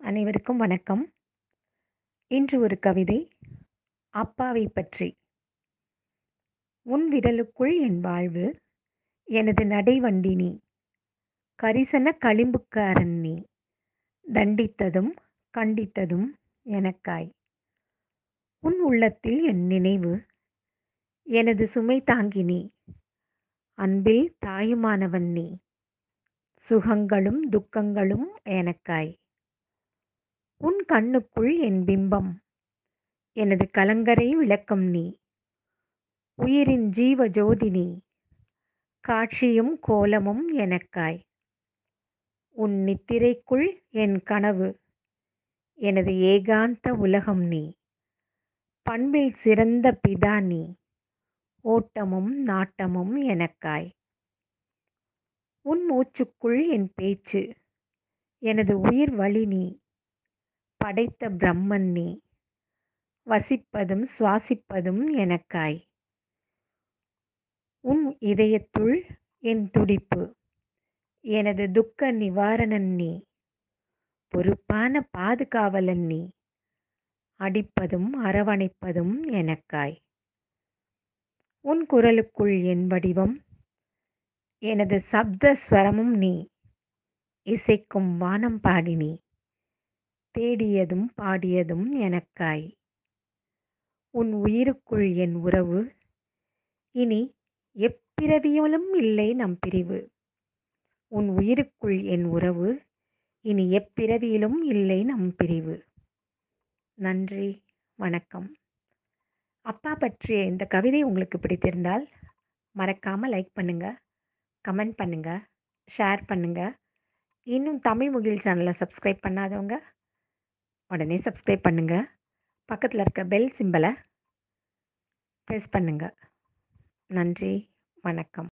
அனைவருக்கும் வணக்கம் இன்று ஒரு கவிதை அப்பாவை பற்றி உன் விரலுக்குள் என் வாழ்வு எனது நடைவண்டி நீ கரிசன களிம்புக்காரன் நீ தண்டித்ததும் கண்டித்ததும் எனக்காய் உன் உள்ளத்தில் என் நினைவு எனது சுமை தாங்கி நீ அன்பில் தாயுமானவன் நீ சுகங்களும் துக்கங்களும் எனக்காய் உன் கண்ணுக்குள் என் பிம்பம் எனது கலங்கரை விளக்கம் நீ உயிரின் ஜீவ ஜோதி நீ காட்சியும் கோலமும் எனக்காய் உன் நித்திரைக்குள் என் கனவு எனது ஏகாந்த உலகம் நீ பண்பில் சிறந்த பிதா நீ ஓட்டமும் நாட்டமும் எனக்காய் உன் மூச்சுக்குள் என் பேச்சு எனது உயிர் வழி நீ படைத்த பிரம்மன் நீ வசிப்பதும் சுவாசிப்பதும் எனக்காய் உன் இதயத்துள் என் துடிப்பு எனது துக்க நிவாரணன் நீ பொறுப்பான பாதுகாவலன் நீ அடிப்பதும் அரவணைப்பதும் எனக்காய் உன் குரலுக்குள் என் வடிவம் எனது சப்த ஸ்வரமும் நீ இசைக்கும் வானம் பாடி நீ தேடியதும் பாடியதும் எனக்காய் உன் உயிருக்குள் என் உறவு இனி எப்பிறவியிலும் இல்லை நம் பிரிவு உன் உயிருக்குள் என் உறவு இனி எப்பிறவியிலும் இல்லை நம் பிரிவு நன்றி வணக்கம் அப்பா பற்றிய இந்த கவிதை உங்களுக்கு பிடித்திருந்தால் மறக்காமல் லைக் பண்ணுங்கள் கமெண்ட் பண்ணுங்கள் ஷேர் பண்ணுங்கள் இன்னும் தமிழ் முகில் சேனலை சப்ஸ்கிரைப் பண்ணாதவங்க உடனே சப்ஸ்கிரைப் பண்ணுங்கள் பக்கத்தில் இருக்க பெல் சிம்பலை ப்ரெஸ் பண்ணுங்கள் நன்றி வணக்கம்